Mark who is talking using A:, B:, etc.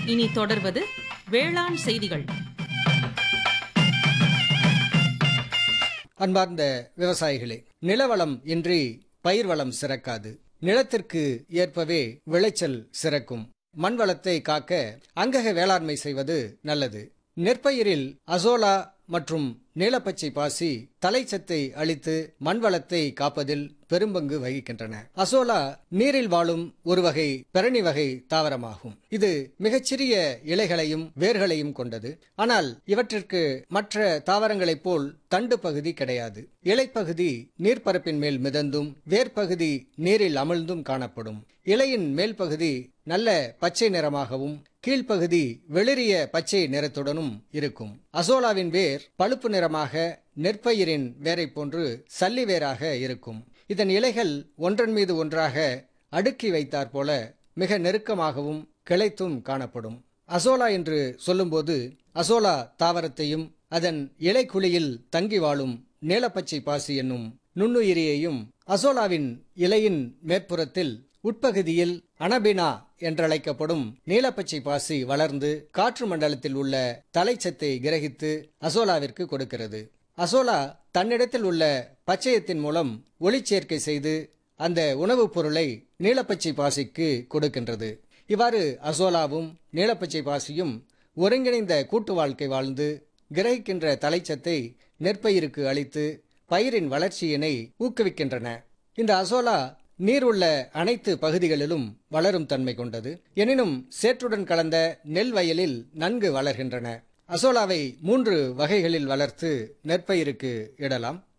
A: இனி தொடர்வது வேளாண் செய்திகள்
B: அன்பார்ந்த விவசாயிகளே நிலவளம் இன்றி பயிர் வளம் சிறக்காது நிலத்திற்கு ஏற்பவே விளைச்சல் சிறக்கும் மண் வளத்தை காக்க அங்கக வேளாண்மை செய்வது நல்லது நெற்பயிரில் அசோலா மற்றும் நீலப்பச்சை பாசி தலைச்சத்தை அளித்து மண் வளத்தை காப்பதில் பெரும்பங்கு வகிக்கின்றன அசோலா நீரில் வாழும் ஒரு வகை பெரணி வகை தாவரமாகும் இது மிகச்சிறிய இலைகளையும் வேர்களையும் கொண்டது ஆனால் இவற்றிற்கு மற்ற தாவரங்களைப் போல் தண்டு பகுதி கிடையாது இலைப்பகுதி நீர்ப்பரப்பின் மேல் மிதந்தும் வேர்ப்பகுதி நீரில் அமிழ்ந்தும் காணப்படும் இலையின் மேல் பகுதி நல்ல பச்சை நிறமாகவும் கீழ்ப்பகுதி வெளிரிய பச்சை நிறத்துடனும் இருக்கும் அசோலாவின் வேர் பழுப்பு நிறமாக நெற்பயிரின் வேரை போன்று சல்லி வேராக இருக்கும் இதன் இலைகள் ஒன்றன் மீது ஒன்றாக அடுக்கி வைத்தாற் போல மிக நெருக்கமாகவும் கிளைத்தும் காணப்படும் அசோலா என்று சொல்லும்போது அசோலா தாவரத்தையும் அதன் இலைக்குழியில் தங்கி வாழும் நீலப்பச்சை பாசி என்னும் நுண்ணுயிரியையும் அசோலாவின் இலையின் மேற்புறத்தில் உட்பகுதியில் அனபினா என்றழைக்கப்படும் நீலப்பச்சை பாசி வளர்ந்து காற்று மண்டலத்தில் உள்ள தலைச்சத்தை கிரகித்து அசோலாவிற்கு கொடுக்கிறது அசோலா தன்னிடத்தில் உள்ள பச்சையத்தின் மூலம் ஒளிச்சேர்க்கை செய்து அந்த உணவுப் பொருளை நீலப்பச்சை பாசிக்கு கொடுக்கின்றது இவ்வாறு அசோலாவும் நீலப்பச்சை பாசியும் ஒருங்கிணைந்த கூட்டு வாழ்க்கை வாழ்ந்து கிரகிக்கின்ற தலைச்சத்தை நெற்பயிருக்கு அளித்து பயிரின் வளர்ச்சியினை ஊக்குவிக்கின்றன இந்த அசோலா நீர் உள்ள அனைத்து பகுதிகளிலும் வளரும் தன்மை கொண்டது எனினும் சேற்றுடன் கலந்த நெல் வயலில் நன்கு வளர்கின்றன அசோலாவை மூன்று வகைகளில் வளர்த்து நெற்பயிருக்கு இடலாம்